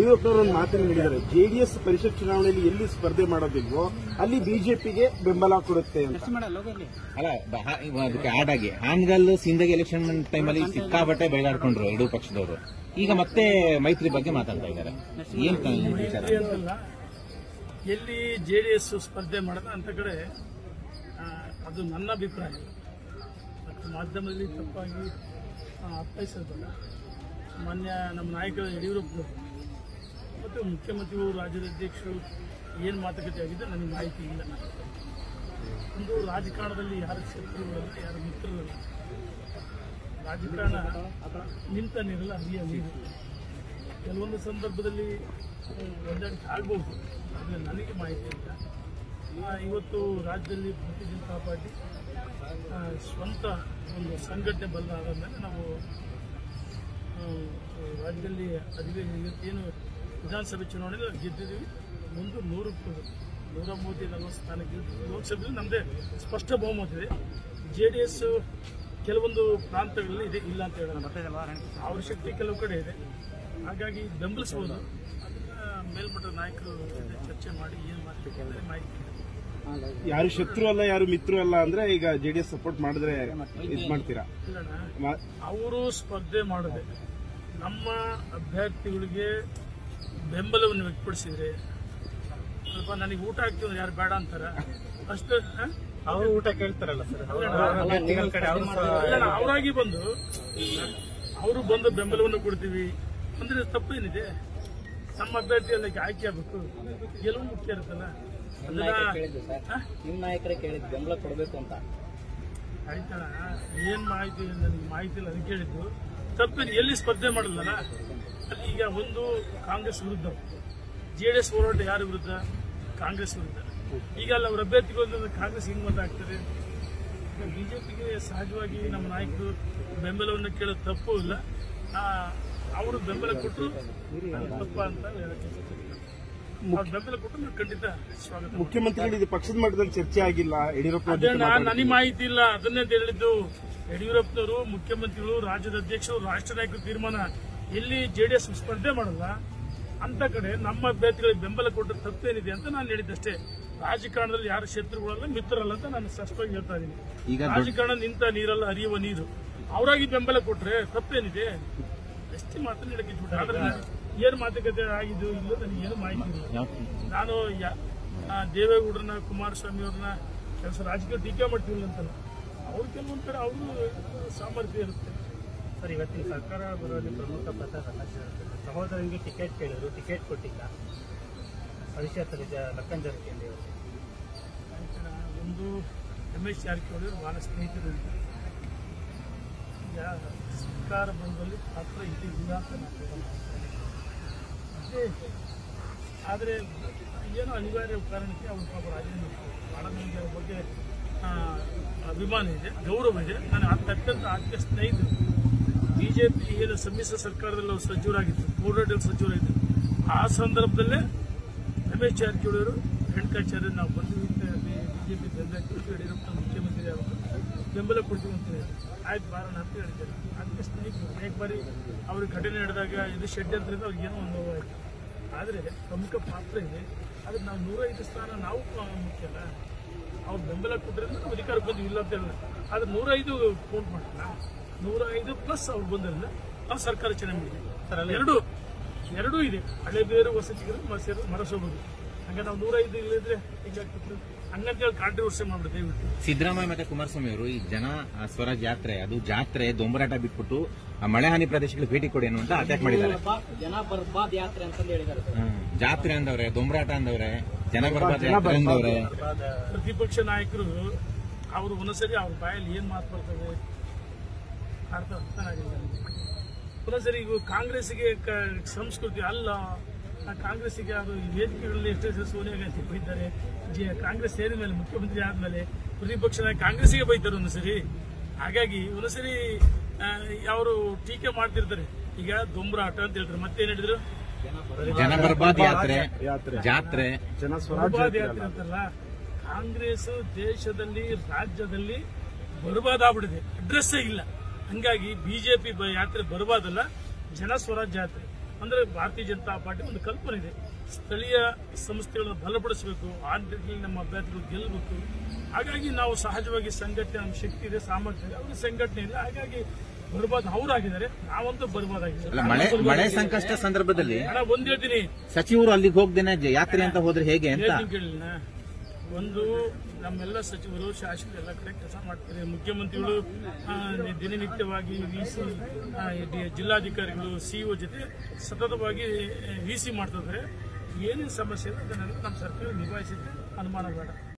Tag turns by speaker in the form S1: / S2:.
S1: ಯಡಿಯೂರಪ್ಪನವರು ಒಂದು ಮಾತನ್ನು ಹೇಳಿದ್ದಾರೆ ಜೆಡಿಎಸ್ ಪರಿಷತ್ ಚುನಾವಣೆಯಲ್ಲಿ ಎಲ್ಲಿ ಸ್ಪರ್ಧೆ ಮಾಡೋದಿಲ್ವೋ ಅಲ್ಲಿ ಬಿಜೆಪಿಗೆ ಬೆಂಬಲ ಕೊಡುತ್ತೆ ಅಂತ
S2: ಅಲ್ಲ ಬ- ಹಾ- ಇವ ಅದಕ್ಕೆ ಆಡ್ ಆಗಿ ಹಾನಗಲ್ ಸಿಂದಗಿ ಎಲೆಕ್ಷನ್ ಟೈಮಲ್ಲಿ ಸಿಕ್ಕಾಬಟ್ಟೆ ಬೈದಾಡ್ಕೊಂಡ್ರು ಎರಡೂ ಪಕ್ಷದವರು ಈಗ ಮತ್ತೆ ಮೈತ್ರಿ ಬಗ್ಗೆ ಮಾತಾಡ್ತಾ ಇದ್ದಾರೆ ಏನ್ ಕ- ವಿಚಾರ
S3: ಅಂತಲ್ಲ ಎಲ್ಲಿ ಜೆ ಡಿ ಎಸ್ ಸ್ಪರ್ಧೆ ಮಾಡದ ಅಂತ ಕಡೆ ಆ, ಅದು ನನ್ನ ಅಭಿಪ್ರಾಯ ಮತ್ತು ಮಾಧ್ಯಮದಲ್ಲಿ ತಪ್ಪಾಗಿ ಆ, ಅರ್ಥೈಸೋದಲ್ಲ ಮಾನ್ಯ ನಮ್ಮ ನಾಯಕರು ಯಡಿಯೂರಪ್ಪನವರು ಮತ್ತು ಮುಖ್ಯಮಂತ್ರಿಗಳು ರಾಜ್ಯದ ಅಧ್ಯಕ್ಷರು ಏನು ಮಾತುಕತೆ ಆಗಿದೆ ನನಗೆ ಮಾಹಿತಿ ಇಲ್ಲ ಒಂದು ರಾಜಕಾರಣದಲ್ಲಿ ಯಾರ ಶತ್ರುಗಳಲ್ಲ ಯಾರ ಮಿತ್ರರಲ್ಲ ರಾಜಕಾರಣ ನಿಂತ ನೀರಲ್ಲ ಹರಿಯ ನೀರು ಕೆಲವೊಂದು ಸಂದರ್ಭದಲ್ಲಿ ಹ್ಮ್, ಹೊಂದಾಣಿಕೆ ಆಗ್ಬೋದು ಆದರೆ ನನಗೆ ಮಾಹಿತಿ ಇಲ್ಲ ಆ, ಇವತ್ತು ರಾಜ್ಯದಲ್ಲಿ ಭಾರತೀಯ ಜನತಾ ಪಾರ್ಟಿ ಆ, ಸ್ವಂತ ಒಂದು ಸಂಘಟನೆ ಬಲ್ಲ ಆದಮೇಲೆ ನಾವು ಆ, ರಾಜ್ಯದಲ್ಲಿ ಅಧಿವೇ ಇವತ್ತೇನು ವಿಧಾನಸಭೆ ಚುನಾವಣೆಯಲ್ಲಿ ಗೆದ್ದಿದ್ದೀವಿ ಮುಂದೆ ನೂರು ನೂರ ಮೂವತ್ತು ನಲವತ್ತು ಸ್ಥಾನ ಗೆದ್ದು ಲೋಕಸಭೆಯಲ್ಲಿ ನಮ್ಮದೇ ಸ್ಪಷ್ಟ ಬಹುಮತ ಇದೆ ಜೆ ಡಿ ಎಸ್ ಕೆಲವೊಂದು ಪ್ರಾಂತಗಳಲ್ಲಿ ಇದೆ ಇಲ್ಲ ಅಂತ ಹೇಳೋಣ ಅವ್ರ ಶಕ್ತಿ ಕೆಲವು ಕಡೆ ಇದೆ ಹಾಗಾಗಿ ಬೆಂಬಲಿಸಬಹುದು ಅದನ್ನ ಮೇಲ್ಮಟ್ಟದ ನಾಯಕರು ಜೊತೆ ಚರ್ಚೆ ಮಾಡಿ ಏನು ಮಾಡ್ತಾರೆ ಮಾಹಿತಿ ಇದೆ.
S1: ಯಾರು ಶತ್ರು ಅಲ್ಲ ಯಾರು ಮಿತ್ರು ಅಲ್ಲ ಅಂದ್ರೆ ಈಗ ಜೆಡಿಎಸ್ ಸಪೋರ್ಟ್ ಮಾಡಿದ್ರೆ ಇದ್ ಮಾಡ್ತೀರಾ
S3: ಇಲ್ಲಣ್ಣ
S1: ಮಾ-
S3: ಅವರು ಸ್ಪರ್ಧೆ ಮಾಡದೆ ನಮ್ಮ ಅಭ್ಯರ್ಥಿಗಳಿಗೆ ಬೆಂಬಲವನ್ನು ವ್ಯಕ್ತಪಡಿಸಿದ್ರೆ ಸ್ವಲ್ಪ ನನಗೆ ಊಟ ಹಾಕ್ತೀವಿ ಯಾರು ಬೇಡ ಅಂತಾರ ಅಷ್ಟು ಹ?
S4: ಅವರು ಊಟ ಕೇಳ್ತಾರಲ್ಲ ಸರ್
S3: ಅಲ್ಲಣ್ಣ,
S4: ಕಡೆ ಅವರು
S3: ಅಲ್ಲಣ್ಣ, ಅವರಾಗಿ ಬಂದು ಅವರು ಬಂದು ಬೆಂಬಲವನ್ನು ಕೊಡ್ತೀವಿ ಅಂದ್ರೆ ತಪ್ಪೇನಿದೆ ನಮ್ಮ ಅಭ್ಯರ್ಥಿ ಎಲ್ಲ ಆಯ್ಕೆ ಆಗ್ಬೇಕು ಗೆಲುವು ಮುಖ್ಯ ಇರುತ್ತಲ್ಲ ಅದನ್ನ ಹ?
S4: ನಿಮ್ಮ ನಾಯಕರೇ ಕೇಳಿದ್ ಬೆಂಬಲ ಕೊಡಬೇಕು ಅಂತ
S3: ಆಯ್ತಣ್ಣ ಏನ್ ಮಾಹಿತಿ ನನಗೆ ಮಾಹಿತಿ ಇಲ್ಲ ಅದಕ್ಕೆ ಹೇಳಿದ್ದು ತಪ್ಪೇನು ಎಲ್ಲಿ ಸ್ಪರ್ಧೆ ಮಾಡಲ್ಲಲ್ಲ ಅಲ್ಲಿ ಈಗ ಒಂದು ಕಾಂಗ್ರೆಸ್ ವಿರುದ್ಧ ಜೆ ಡಿ ಎಸ್ ಹೋರಾಟ ಯಾರ ವಿರುದ್ಧ ಕಾಂಗ್ರೆಸ್ ವಿರುದ್ಧ ಈಗ ಅಲ್ಲಿ ಅವ್ರ ಅಭ್ಯರ್ಥಿಗಳು ಕಾಂಗ್ರೆಸ್ ಹಿಂಗ್ ಮತ ಆಗ್ತದೆ ಬಿಜೆಪಿಗೆ ಸಹಜವಾಗಿ ನಮ್ಮ ನಾಯಕರು ಬೆಂಬಲವನ್ನು ಕೇಳೋದು ತಪ್ಪು ಇಲ್ಲ ಆ, ಅವರು ಬೆಂಬಲ ಕೊಟ್ಟು ತಪ್ಪ ಅಂತ ಹೇಳಕ್ಕೆ ಇಷ್ಟಪಡ್ತೀನಿ. ಅವ್ರು ಬೆಂಬಲ ಕೊಟ್ಟು ನಾನು ಖಂಡಿತ ಸ್ವಾಗತ ಮಾಡ್ತೀನಿ.
S1: ಮುಖ್ಯಮಂತ್ರಿಗಳು ಇದು ಪಕ್ಷದ ಮಟ್ಟದಲ್ಲಿ ಚರ್ಚೆ ಆಗಿಲ್ಲ ಯಡಿಯೂರಪ್ಪ
S3: ಅದೇ ನಾ- ನನಗೆ ಮಾಹಿತಿ ಇಲ್ಲ ಅದನ್ನೇ ಅಂತ ಹೇಳಿದ್ದು ಯಡಿಯೂರಪ್ಪನವರು ಮುಖ್ಯಮಂತ್ರಿಗಳು ರಾಜ್ಯದ ಅಧ್ಯಕ್ಷರು ರಾಷ್ಟ್ರ ನಾಯಕರು ತೀರ್ಮಾನ ಎಲ್ಲಿ ಜೆಡಿಎಸ್ ಸ್ಪರ್ಧೆ ಮಾಡಲ್ಲ ಅಂತ ಕಡೆ ನಮ್ಮ ಅಭ್ಯರ್ಥಿಗಳಿಗೆ ಬೆಂಬಲ ಕೊಟ್ಟ ತಪ್ಪೇನಿದೆ ಅಂತ ನಾನು ಹೇಳಿದ್ದಷ್ಟೇ ರಾಜಕಾರಣದಲ್ಲಿ ಯಾರು ಶತ್ರುಗಳಲ್ಲ ಮಿತ್ರರಲ್ಲ ಅಂತ ನಾನು ಸ್ಪಷ್ಟವಾಗಿ ಹೇಳ್ತಾ ಇದ್ದೀನಿ
S2: ಈಗ ದೊಡ್ಡ-
S3: ರಾಜಕಾರಣ ನಿಂತ ನೀರಲ್ಲ ಹರಿಯುವ ನೀರು ಅವರಾಗಿ ಬೆಂಬಲ ಕೊಟ್ರೆ ತಪ್ಪೇನಿದೆ ಅಷ್ಟೇ ಮಾತನ್ನ ಹೇಳಕ್ಕೆ ಇಟ್ಬಿಟ್ಟೆ. ಆದ್ರೆ ಏನು ಮಾತುಕತೆ ಆಗಿದ್ದು ಇಲ್ಲ ನನಗೆ ಏನು ಮಾಹಿತಿ ಇಲ್ಲ
S2: ಯಾವ-
S3: ನಾನು ಯ- ಆ, ದೇವೇಗೌಡರನ್ನ ಕುಮಾರಸ್ವಾಮಿ ಅವ್ರನ್ನ ಕೆಲಸ ರಾಜಕೀಯ ಟೀಕೆ ಮಾಡ್ತಿಲ್ಲ ಅಂತಲ್ಲ ಅವ್ರು ಕೆಲವೊಂದ್ ಕಡೆ ಅವರು ಸಾಮರ್ಥ್ಯ ಇರುತ್ತೆ
S4: ಸರ್ ಇವತ್ತಿನ ಸರ್ಕಾರ ಬರುವಲ್ಲಿ ಪ್ರಮುಖ ಪ್ರಚಾರ ಸಹೋದರನಿಗೆ ಟಿಕೆಟ್ ಕೇಳಿದ್ರು ಟಿಕೆಟ್ ಕೊಟ್ಟಿಲ್ಲ ಭವಿಷ್ಯದಲ್ಲಿ ಲಕ್ಕನ್ ಜಾರಕಿಹೊಳಿ ಅವರು
S3: ಆಯ್ತಾ? ಒಂದು ರಮೇಶ್ ಜಾರಕಿಹೊಳಿ ಅವರು ಬಹಳ ಸ್ನೇಹಿತರು ಇದ್ದಾರೆ. ಈಗ ಸರ್ಕಾರ ಬಂದಲ್ಲಿ ಪಾತ್ರ ಇದು ಇಲ್ಲ ಅಂತ ನಾನು ಹೇಳಲ್ಲ. ಅದೇ ಆದರೆ ಏನೋ ಅನಿವಾರ್ಯ ಕಾರಣಕ್ಕೆ ಅವರು ಪಾಪ ರಾಜೀನಾಮೆ ಮಾಡ್ತಾರೆ. ಬಹಳ ನನಗೆ ಅವ್ರ ಬಗ್ಗೆ ಆ, ಅಭಿಮಾನ ಇದೆ ಗೌರವ ಇದೆ ನಾನು ಅತ್- ಅತ್ಯಂತ ಆತ್ಮೀಯ ಸ್ನೇಹಿತರು ಬಿಜೆಪಿ ಏನು ಸಮ್ಮಿಶ್ರ ಸರ್ಕಾರದಲ್ಲಿ ಅವರು ಸಚಿವರಾಗಿತ್ತು ಕೋರ್ಡಲ್ಲಿ ಸಚಿವರಾಗಿದ್ದರು ಆ ಸಂದರ್ಭದಲ್ಲೇ ರಮೇಶ್ ಜಾರಕಿಹೊಳಿ ಅವರು ರೇಣುಕಾಚಾರ್ಯ ನಾವು ಬಂದು ಬಿಜೆಪಿ ಬೆಂಬಲ ಕೊಟ್ಟು ಯಡಿಯೂರಪ್ಪ ಮುಖ್ಯಮಂತ್ರಿ ಅವರು ಬೆಂಬಲ ಕೊಡ್ತೀವಿ ಅಂತ ಹೇಳಿದ್ರು ಆಯ್ತು ಬಾರೋಣ ಅಂತ ಹೇಳಿದ್ದಾರೆ ಅದಕ್ಕೆ ಸ್ನೇಹಿತರು ಅನೇಕ ಬಾರಿ ಅವ್ರಿಗೆ ಘಟನೆ ನಡೆದಾಗ ಇದು ಷಡ್ಯಂತ್ರದಿಂದ ಅವ್ರಿಗೆ ಏನೋ ಒಂದು ನೋವಾಯಿತು ಆದರೆ ಪ್ರಮುಖ ಪಾತ್ರ ಇದೆ ಆದರೆ ನಾವು ನೂರೈದು ಸ್ಥಾನ ನಾವು ಆ, ಮುಖ್ಯ ಅಲ್ಲ ಅವ್ರು ಬೆಂಬಲ ಕೊಟ್ಟರಿಂದ ನಾವು ಅಧಿಕಾರ ಬಂದು ಇಲ್ಲ ಅಂತ ಹೇಳಿಲ್ಲ ಆದರೆ ನೂರೈದು ಕೌಂಟ್ ಮಾಡಲ್ಲ ನೂರ ಐದು ಪ್ಲಸ್ ಅವ್ರು ಬಂದ್ರಿಂದ ನಾವು ಸರ್ಕಾರ ಚೆನ್ನಾಗಿದೆ ಎರಡು ಎರಡೂ ಇದೆ ಹಳೆ ಬೇರು ಹೊಸ ಚಿಗುರು ಮರ ಮರಸೋಬಹುದು ಹಂಗೆ ನಾವು ನೂರೈದು ಇಲ್ಲದ್ರೆ ಹೆಂಗಾಗ್ತಿತ್ತು ಹಂಗಂತೇಳಿ ಕಾಂಟ್ರವರ್ಸಿ ಮಾಡ್ಬಿಟ್ಟು ದಯವಿಟ್ಟು
S2: ಸಿದ್ದರಾಮಯ್ಯ ಮತ್ತೆ ಕುಮಾರಸ್ವಾಮಿ ಅವರು ಈ ಜನ ಆ, ಸ್ವರಾಜ್ ಯಾತ್ರೆ ಅದು ಜಾತ್ರೆ ದೊಂಬರಾಟ ಬಿಟ್ಬಿಟ್ಟು ಆ ಮಳೆ ಹಾನಿ ಪ್ರದೇಶಗಳಿಗೆ ಭೇಟಿ ಕೊಡಿ ಅನ್ನುವಂತ ಅಟ್ಯಾಕ್ ಮಾಡಿದ್ದಾರೆ
S4: ಜನ ಬರ್ಬಾದ್ ಯಾತ್ರೆ ಅಂತಂದು ಹೇಳಿದ್ದಾರೆ ಸರ್
S2: ಹ್ಮ್. ಜಾತ್ರೆ ಅಂದವ್ರೆ ದೊಂಬರಾಟ ಅಂದವ್ರೆ ಜನ ಬರ್ಬಾರ್ದು ಯಾತ್ರೆ ಅಂದವ್ರೆ
S3: ಪ್ರತಿಪಕ್ಷ ನಾಯಕರು ಅವರು ಒಂದೊಂದ್ಸರಿ ಅವ್ರ ಬಾಯಲ್ಲಿ ಏನ್ ಮಾತು ಬರ್ತದೆ ಅರ್ಥ ಅರ್ಥನಾಗಿಲ್ಲ ನನಗೆ. ಒಂದೊಂದ್ಸರಿ ಈಗ ಕಾಂಗ್ರೆಸ್ಗೆ ಕ- ಸಂಸ್ಕೃತಿ ಅಲ್ಲ ಆ ಕಾಂಗ್ರೆಸ್ಸಿಗೆ ಅದು ಈ ವೇದಿಕೆಗಳಲ್ಲಿ ಎಷ್ಟೇ ಸಲ ಸೋನಿಯಾ ಗಾಂಧಿ ಬೈತಾರೆ ಜೆ ಕಾಂಗ್ರೆಸ್ ಸೇರಿದ ಮೇಲೆ ಮುಖ್ಯಮಂತ್ರಿ ಆದ್ಮೇಲೆ ಪ್ರತಿಪಕ್ಷ ನಾಯಕ ಕಾಂಗ್ರೆಸ್ಸಿಗೆ ಬೈತಾರೆ ಒಂದೊಂದ್ಸರಿ ಹಾಗಾಗಿ ಒಂದೊಂದ್ಸರಿ ಅವರು ಟೀಕೆ ಮಾಡ್ತಿರ್ತಾರೆ ಈಗ ದೊಂಬ್ರಾಟ ಅಂತ ಹೇಳ್ತಾರೆ ಮತ್ತೇನ್ ಹೇಳಿದ್ರು
S2: ಜನ ಬರ್ಬಾದ್ ಯಾತ್ರೆ
S1: ಯಾತ್ರೆ.
S2: ಜಾತ್ರೆ
S1: ಜನ ಸ್ವರಾಜ್ಯ
S3: ಬರ್ಬಾದ್
S1: ಯಾತ್ರೆ
S3: ಯಾತ್ರೆ
S1: ಅಲ್ಲ.
S3: ಅಂತಲ್ಲ ಕಾಂಗ್ರೆಸ್ ದೇಶದಲ್ಲಿ ರಾಜ್ಯದಲ್ಲಿ ಬರ್ಬಾದಾಗ್ಬಿಟ್ಟಿದೆ ಅಡ್ರೆಸ್ಸೇ ಇಲ್ಲ ಹಂಗಾಗಿ ಬಿಜೆಪಿ ಯಾತ್ರೆ ಬರ್ಬಾದಲ್ಲ ಜನ ಸ್ವರಾಜ್ಯ ಯಾತ್ರೆ ಅಂದ್ರೆ ಭಾರತೀಯ ಜನತಾ ಪಾರ್ಟಿ ಒಂದು ಕಲ್ಪನೆ ಇದೆ ಸ್ಥಳೀಯ ಸಂಸ್ಥೆಗಳನ್ನು ಬಲಪಡಿಸಬೇಕು ಆ ನಿಟ್ಟಿನಲ್ಲಿ ನಮ್ಮ ಅಭ್ಯರ್ಥಿಗಳು ಗೆಲ್ಲಬೇಕು ಹಾಗಾಗಿ ನಾವು ಸಹಜವಾಗಿ ಸಂಘಟನೆ ನಮ್ಮ ಶಕ್ತಿ ಇದೆ ಸಾಮರ್ಥ್ಯ ಇದೆ ಅವ್ರಿಗೆ ಸಂಘಟನೆ ಇಲ್ಲ ಹಾಗಾಗಿ ಬರ್ಬಾದ್ ಅವರಾಗಿದ್ದಾರೆ ನಾವಂತೂ
S2: ಅಲ್ಲ
S3: ಬರ್ಬಾದಾಗಿದ್ದಾರೆ
S2: ಮಳೆ ಮಳೆ ಸಂಕಷ್ಟ ಸಂದರ್ಭದಲ್ಲಿ
S3: ಹಣ ಒಂದ್ ಹೇಳ್ತೀನಿ
S2: ಸಚಿವರು ಅಲ್ಲಿಗೆ ಹೋಗ್ದೇನೆ ಜ- ಯಾತ್ರೆ ಅಂತ ಹೋದ್ರೆ ಹೇಗೆ ಅಂತ
S3: ಹೇಳ್ತೀನಿ ಕೇಳಿನ ಒಂದು ನಮ್ಮೆಲ್ಲ ಸಚಿವರು ಶಾಸಕರು ಎಲ್ಲ ಕಡೆ ಕೆಲಸ ಮಾಡ್ತಾರೆ ಮುಖ್ಯಮಂತ್ರಿಗಳು ಆ, ದಿನನಿತ್ಯವಾಗಿ ವಿ ಸಿ ಜಿಲ್ಲಾಧಿಕಾರಿಗಳು ಸಿಇಒ ಜೊತೆ ಸತತವಾಗಿ ವಿ ಸಿ ಮಾಡ್ತಿದ್ದಾರೆ ಏನೇನು ಸಮಸ್ಯೆ ಇದೆ ಅದನ್ನೆಲ್ಲ ನಮ್ಮ ಸರ್ಕಾರ ನಿಭಾಯಿಸಿದ್ರೆ ಅನುಮಾನ ಬೇಡ